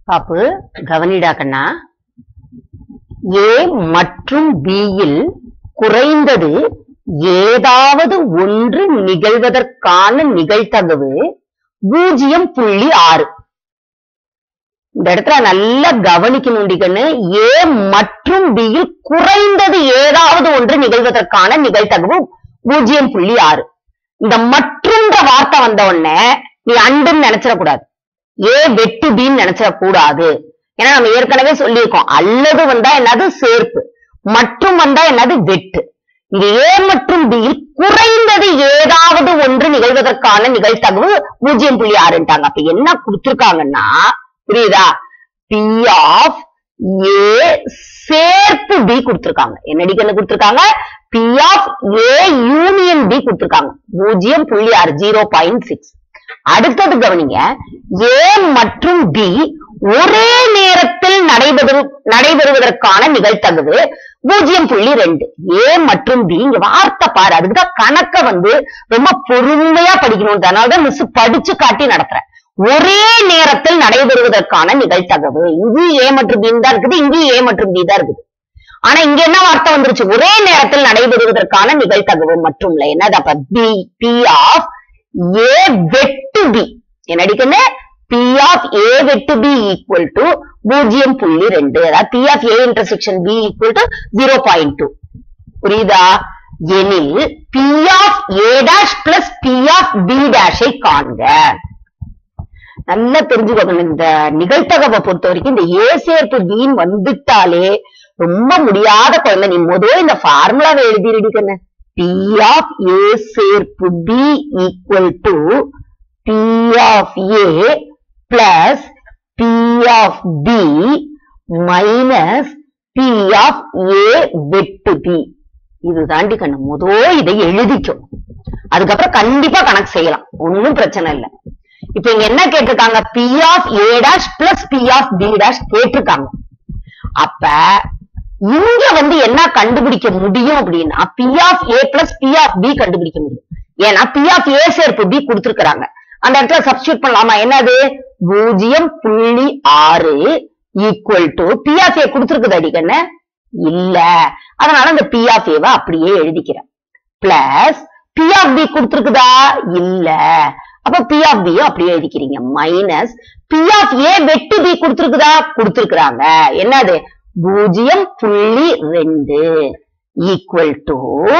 பாப்பு கவனிடா கண்ணா ஏ மற்றும் B யில் குறைந்தது ஏதாவது ஒன்று நிகழ்வதற்கான நிகழ்தகவு பூஜ்ஜியம் புள்ளி ஆறு இந்த இடத்துல நல்லா கவனிக்கணும் கண்ணு ஏ மற்றும் B யில் குறைந்தது ஏதாவது ஒன்று நிகழ்வதற்கான நிகழ்தகவு பூஜ்ஜியம் புள்ளி ஆறு இந்த மற்றும்ன்ற வார்த்தை வந்த உடனே நீ அண்டுன்னு நினைச்சிடக்கூடாது ஏ வெட்டு பின்னு நினைச்சிடக்கூடாது ஏன்னா நம்ம ஏற்கனவே சொல்லியிருக்கோம் அல்லது வந்தா என்னது சேர்ப்பு மற்றும் வந்தா என்னது வெட்டு இங்க ஏ மற்றும் பி குறைந்தது ஏதாவது ஒன்று நிகழ்வதற்கான நிகழ்தகவு பூஜ்ஜியம் புள்ளி ஆறுட்டாங்க அப்ப என்ன கொடுத்திருக்காங்கன்னா புரியுதா பி ஆஃப் ஏ சேர்ப்பு பி கொடுத்திருக்காங்க என்னடி கண்ணு கொடுத்திருக்காங்க P of A union B கொடுத்திருக்காங்க பூஜ்ஜியம் புள்ளி ஆறு ஜீரோ பாயிண்ட் சிக்ஸ் அடுத்தது கவனிங்க ஏ மற்றும் பி ஒரே நேரத்தில் நடைபெறு நடைபெறுவதற்கான நிகழ்தகவு பூஜ்ஜியம் புள்ளி ரெண்டு ஏ மற்றும் பி இங்க வார்த்தை பாரு அதுக்குதான் கணக்க வந்து ரொம்ப பொறுமையா படிக்கணும் அதனாலதான் மிஸ் படிச்சு காட்டி நடத்துறேன் ஒரே நேரத்தில் நடைபெறுவதற்கான நிகழ்தகவு இங்கேயும் ஏ மற்றும் பி தான் இருக்குது இங்கேயும் ஏ மற்றும் பி தான் இருக்குது ஆனா இங்க என்ன வார்த்தை வந்துருச்சு ஒரே நேரத்தில் நடைபெறுவதற்கான நிகழ்தகவு மற்றும் இல்ல என்னது அப்ப பி பி ஆஃப் ஏ வெட்டு பி என்னடிக்குன்னு பி ஆஃப் ஏ வெட்டு பி ஈக்குவல் டு பூஜ்ஜியம் புள்ளி ரெண்டு அதாவது P of A intersection B equal to zero point two புரியுதா எனில் P of A dash plus P of B டேஷை காண்க நல்லா தெரிஞ்சுக்கணும் இந்த நிகழ்த்தகவை பொறுத்த வரைக்கும் இந்த ஏ சேர்ப்பு பீன் வந்துட்டாலே ரொம்ப முடியாத குழந்தை நீ முதல்ல இந்த ஃபார்முலாவை எழுதிருடிக்கண்ணு பி ஆஃப் ஏ சேர்ப்பு B equal to P of A plus P of B minus P of A வெட்டு பி இது தாண்டி கண்ணு முதோ இதை எழுதிக்கும் அதுக்கப்புறம் கண்டிப்பா கணக்கு செய்யலாம் ஒண்ணும் பிரச்சனை இல்லை இப்ப இங்க என்ன கேட்டிருக்காங்க P of A dash plus P of B dash கேட்டிருக்காங்க அப்ப இங்க வந்து என்ன கண்டுபிடிக்க முடியும் அப்படின்னா P of A plus P of B கண்டுபிடிக்க முடியும் ஏன்னா பி ஆஃப் ஏ சேர்ப்பு பி கொடுத்திருக்கிறாங்க அந்த இடத்துல சப்ஸ்டியூட் பண்ணலாமா என்னது பூஜ்ஜியம் புள்ளி ஆறு equal to P of A கொடுத்திருக்குது அடிக்கண்ண இல்ல அதனால அந்த பி ஆஃப் ஏவை அப்படியே எழுதிக்கிறேன் பிளஸ் பி ஆஃப் பி கொடுத்திருக்குதா இல்ல அப்ப பி ஆஃப் பியும் அப்படியே எழுதிக்கிறீங்க மைனஸ் பி ஆஃப் ஏ வெட்டு பி கொடுத்திருக்குதா கொடுத்திருக்கிறாங்க என்னது பூஜ்ஜியம் புள்ளி ரெண்டு equal to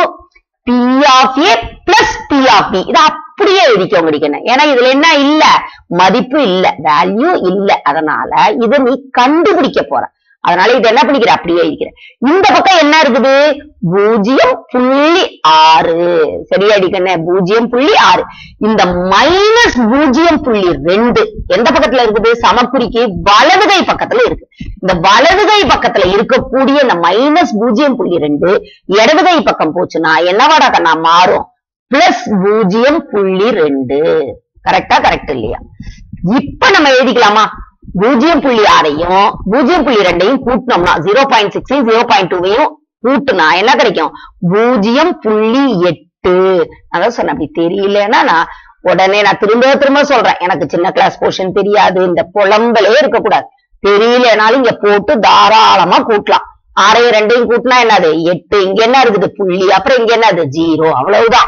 P of A plus P of B இது அப்படியே எழுதிக்கோங்க அடிக்கணும் ஏன்னா இதுல என்ன இல்ல மதிப்பு இல்ல வேல்யூ இல்ல அதனால இதை நீ கண்டுபிடிக்க போற அதனால இது என்ன பண்ணிக்கிற அப்படியே எழுதிக்கிற இந்த பக்கம் என்ன இருக்குது பூஜ்ஜியம் புள்ளி ஆறு சரியா அடிக்கண்ணே பூஜ்ஜியம் புள்ளி ஆறு இந்த மைனஸ் பூஜ்ஜியம் புள்ளி ரெண்டு எந்த பக்கத்துல இருக்குது சமக்குறிக்கு வலதுகை பக்கத்துல இருக்கு இந்த வலதுகை பக்கத்துல இருக்கக்கூடிய இந்த மைனஸ் பூஜ்ஜியம் புள்ளி ரெண்டு இடதுகை பக்கம் போச்சுன்னா என்னவாடா கண்ணா மாறும் பிளஸ் பூஜ்ஜியம் புள்ளி ரெண்டு கரெக்டா கரெக்ட் இல்லையா இப்ப நம்ம எழுதிக்கலாமா பூஜ்ஜியம் புள்ளி ஆறையும் பூஜ்ஜியம் புள்ளி ரெண்டையும் கூட்டினோம்னா ஜீரோ பாயிண்ட் சிக்ஸையும் ஜீரோ பாயிண்ட் டூவையும் கூட்டுனா என்ன கிடைக்கும் பூஜ்ஜியம் புள்ளி எட்டு அதான் சொன்னேன் அப்படி தெரியலன்னா நான் உடனே நான் திரும்ப திரும்ப சொல்றேன் எனக்கு சின்ன கிளாஸ் போர்ஷன் தெரியாது இந்த புலம்பலே இருக்கக்கூடாது தெரியலனாலும் இங்க போட்டு தாராளமா கூட்டலாம் ஆறையும் ரெண்டையும் கூட்டினா என்னது எட்டு இங்க என்ன இருக்குது புள்ளி அப்புறம் இங்க என்னது ஜீரோ அவ்வளவுதான்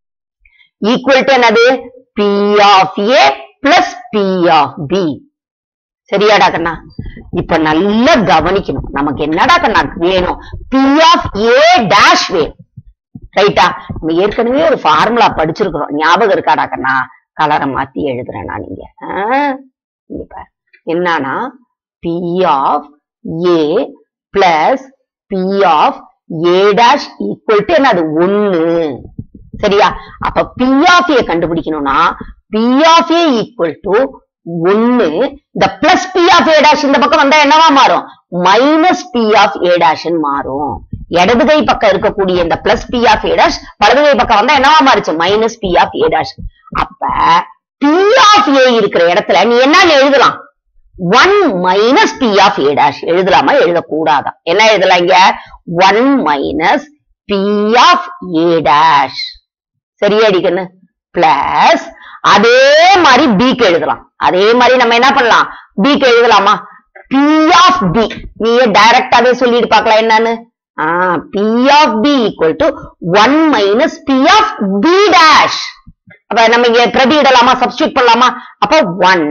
ஈக்குவல் டு என்னது P of A plus P of B சரியாடா கண்ணா இப்ப நல்லா கவனிக்கணும் நமக்கு என்னடா கண்ணா வேணும் பி ஆஃப் ஏ டேஷ் வேணும் ரைட்டா நம்ம ஏற்கனவே ஒரு ஃபார்முலா படிச்சிருக்கிறோம் ஞாபகம் இருக்காடா கண்ணா கலரை மாத்தி எழுதுறேன் நான் இங்க ஆஹ், இங்க பாரு. என்னன்னா P of A plus P of A dash equal to என்னது ஒண்ணு சரியா அப்ப பி ஆஃப் ஏ கண்டுபிடிக்கணும்னா P of A equal to ஒண்ணு இந்த plus P of A dash இந்த பக்கம் வந்தா என்னவா மாறும் minus P of A dash மாறும் இடதுகை பக்கம் இருக்கக்கூடிய இந்த plus P of A dash வலதுகை பக்கம் வந்தா என்னவா மாறுச்சு minus P of A dash அப்ப பி ஆஃப் ஏ இருக்கிற இடத்துல நீ என்ன எழுதலாம் one minus P of A dash எழுதலாமா எழுதக்கூடாதா என்ன எழுதலாம் இங்க one minus P of A dash சரியா அடிக்கண்ணு பிளஸ் அதே மாதிரி பிக்கு எழுதலாம் அதே மாதிரி நம்ம என்ன பண்ணலாம் பிக்கு எழுதலாமா பி ஆஃப் பி நீயே டைரக்டாவே சொல்லிட்டு பார்க்கலாம் என்னன்னு P of B equal to one minus P of B dash அப்ப நம்ம இங்க பிரதியிடலாமா சப்ஸ்டியூட் பண்ணலாமா அப்ப one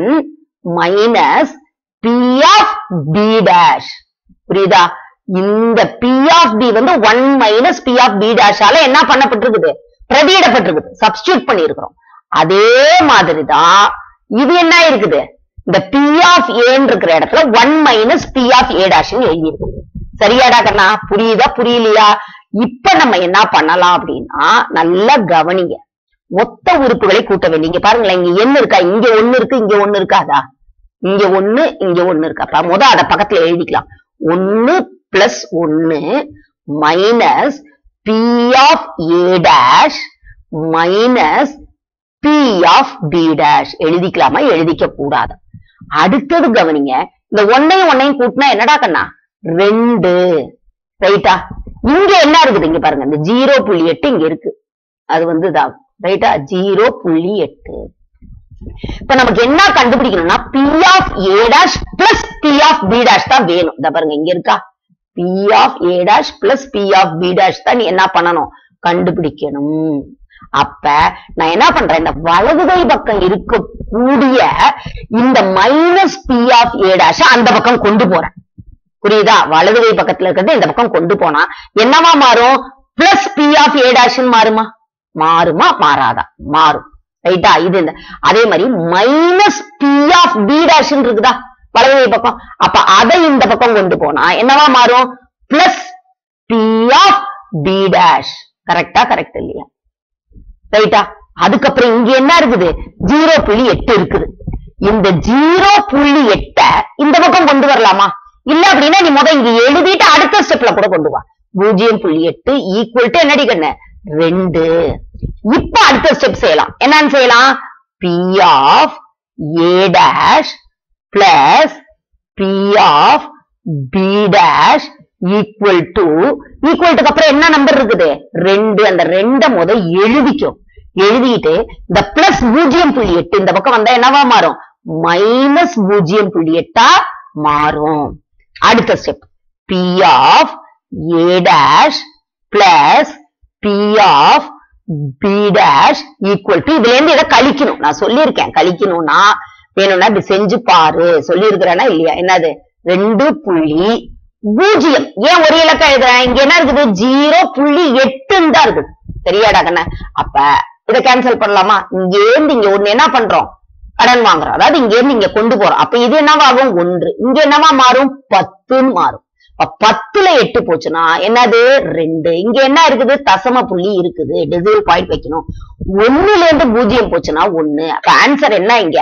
minus P of B dash புரியுதா இந்த பி ஆஃப் பி வந்து one minus P of B டேஷால என்ன பண்ணப்பட்டிருக்குது பிரதியிடப்பட்டிருக்குது சப்ஸ்டியூட் பண்ணியிருக்கிறோம் அதே மாதிரிதான் இது என்ன இருக்குது இந்த பி ஆஃப் ஏன்னு இருக்கிற இடத்துல one minus P of A dash எழுதி இருக்குது சரியாடா கண்ணா புரியுதா புரியலையா இப்ப நம்ம என்ன பண்ணலாம் அப்படின்னா நல்லா கவனிங்க மொத்த உறுப்புகளை கூட்ட வேண்டிய இங்க பாருங்களேன் இங்க என்ன இருக்கா இங்க ஒண்ணு இருக்கு இங்க ஒண்ணு இருக்காதா இங்க ஒண்ணு இங்க ஒண்ணு இருக்காப்பா முத அத பக்கத்துல எழுதிக்கலாம் ஒண்ணு பிளஸ் ஒண்ணு minus P of A dash minus P of B dash எழுதிக்கலாமா எழுதிக்க கூடாது அடுத்தது கவனிங்க இந்த ஒன்னையும் ஒன்னையும் கூட்டினா என்னடா கண்ணா ரெண்டு ரைட்டா இங்க என்ன இருக்குது இங்க பாருங்க இந்த ஜீரோ புள்ளி எட்டு இங்க இருக்கு அது வந்து இதாகும் ரைட்டா ஜீரோ புள்ளி எட்டு இப்ப நமக்கு என்ன கண்டுபிடிக்கணும்னா P of A dash plus P of B dash தான் வேணும் இத பாருங்க இங்க இருக்கா P of A dash plus P of B dash தான் நீ என்ன பண்ணணும் கண்டுபிடிக்கணும் அப்ப நான் என்ன பண்றேன் இந்த வலது கை பக்கம் இருக்கக்கூடிய இந்த minus P of A dash அந்த பக்கம் கொண்டு போறேன் புரியுதா வலது கை பக்கத்துல இருக்கிறது இந்த பக்கம் கொண்டு போனா என்னவா மாறும் plus P of A dash மாறுமா மாறுமா மாறாதா மாறும் ரைட்டா இது இந்த அதே மாதிரி minus P of B dash இருக்குதா வலது கை பக்கம் அப்ப அதை இந்த பக்கம் கொண்டு போனா என்னவா மாறும் plus P of B dash கரெக்டா கரெக்ட் இல்லையா ரைட்டா அதுக்கப்புறம் இங்க என்ன இருக்குது ஜீரோ புள்ளி எட்டு இருக்குது இந்த ஜீரோ புள்ளி எட்ட இந்த பக்கம் கொண்டு வரலாமா இல்ல அப்படின்னா நீ முத இங்க எழுதிட்டு அடுத்த ஸ்டெப்ல கூட கொண்டு வா பூஜ்ஜியம் புள்ளி எட்டு ஈக்குவல் டு என்னடி கண்ணு ரெண்டு இப்ப அடுத்த ஸ்டெப் செய்யலாம் என்னன்னு செய்யலாம் P of A dash plus P of B dash equal to equal to அப்புறம் என்ன நம்பர் இருக்குது ரெண்டு அந்த ரெண்ட முத எழுதிக்கும் எழுதிட்டு இந்த பிளஸ் பூஜ்ஜியம் புள்ளி எட்டு இந்த பக்கம் வந்தா என்னவா மாறும் மைனஸ் பூஜ்ஜியம் புள்ளி எட்டா மாறும் அடுத்த step P of A dash plus P of B dash equal to இதுல இருந்து இதை கழிக்கணும் நான் சொல்லியிருக்கேன் கழிக்கணும்னா வேணும்னா இப்படி செஞ்சு பாரு சொல்லியிருக்கிறேன்னா இல்லையா என்னது ரெண்டு புள்ளி பூஜ்ஜியம் ஏன் ஒரு இலக்கம் எழுதுறேன் இங்க என்ன இருக்குது ஜீரோ புள்ளி எட்டுன்னு தான் இருக்குது சரியாடா கண்ணா அப்ப இதை கேன்சல் பண்ணலாமா இங்க இருந்து இங்க ஒண்ணு என்ன பண்றோம் கடன் வாங்குறோம் அதாவது இங்க இருந்து இங்க கொண்டு போறோம் அப்ப இது என்னவாகும் ஒன்று இங்க என்னவா மாறும் பத்துன்னு மாறும் அப்ப பத்துல எட்டு போச்சுன்னா என்னது ரெண்டு இங்க என்ன இருக்குது தசம புள்ளி இருக்குது டெசிமல் பாயிண்ட் வைக்கணும் ஒண்ணுல இருந்து பூஜ்ஜியம் போச்சுன்னா ஒண்ணு அப்ப ஆன்சர் என்ன இங்க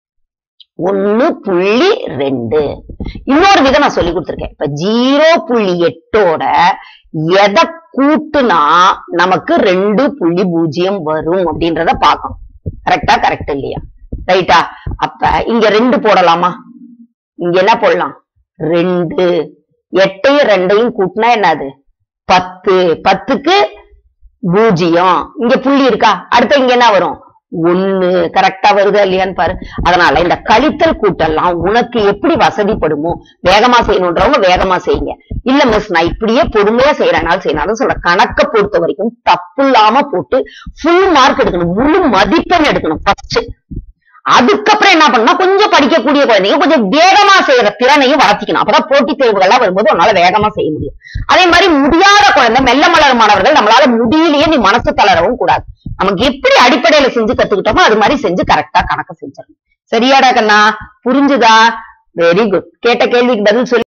ஒண்ணு புள்ளி ரெண்டு இன்னொரு விதம் நான் சொல்லி கொடுத்திருக்கேன் இப்ப ஜீரோ புள்ளி எட்டோட எதை கூட்டுனா நமக்கு ரெண்டு புள்ளி பூஜ்ஜியம் வரும் அப்படின்றத பார்க்கணும் கரெக்டா கரெக்ட் இல்லையா ரைட்டா அப்ப இங்க ரெண்டு போடலாமா இங்க என்ன போடலாம் ரெண்டு எட்டையும் ரெண்டையும் கூட்டினா என்னது பத்து பத்துக்கு பூஜ்ஜியம் இங்க புள்ளி இருக்கா அடுத்து இங்க என்ன வரும் ஒண்ணு கரெக்டா வருதா இல்லையான்னு பாரு அதனால இந்த கழித்தல் கூட்டெல்லாம் உனக்கு எப்படி வசதிப்படுமோ வேகமா செய்யணுன்றவங்க வேகமா செய்யுங்க இல்ல மிஸ் நான் இப்படியே பொறுமையா செய்யறனால செய்யணும் சொல்ல கணக்க பொறுத்த வரைக்கும் தப்பு இல்லாம போட்டு ஃபுல் மார்க் எடுக்கணும் முழு மதிப்பெண் எடுக்கணும் ஃபர்ஸ்ட் அதுக்கப்புறம் என்ன பண்ணா கொஞ்சம் படிக்கக்கூடிய குழந்தைங்க கொஞ்சம் வேகமா செய்யற திறனையும் வளர்த்திக்கணும் அப்பதான் போட்டித் தேர்வுகள்லாம் வரும்போது உன்னால வேகமா செய்ய முடியும் அதே மாதிரி முடியாத குழந்தை மெல்ல மலர் மாணவர்கள் நம்மளால முடியலையே நீ மனசு தளரவும் கூடாது நமக்கு எப்படி அடிப்படையில செஞ்சு கத்துக்கிட்டோமோ அது மாதிரி செஞ்சு கரெக்டா கணக்கு செஞ்சிடணும் சரியாடா கண்ணா புரிஞ்சுதா வெரி குட் கேட்ட கேள்விக்கு பதில் சொல்லி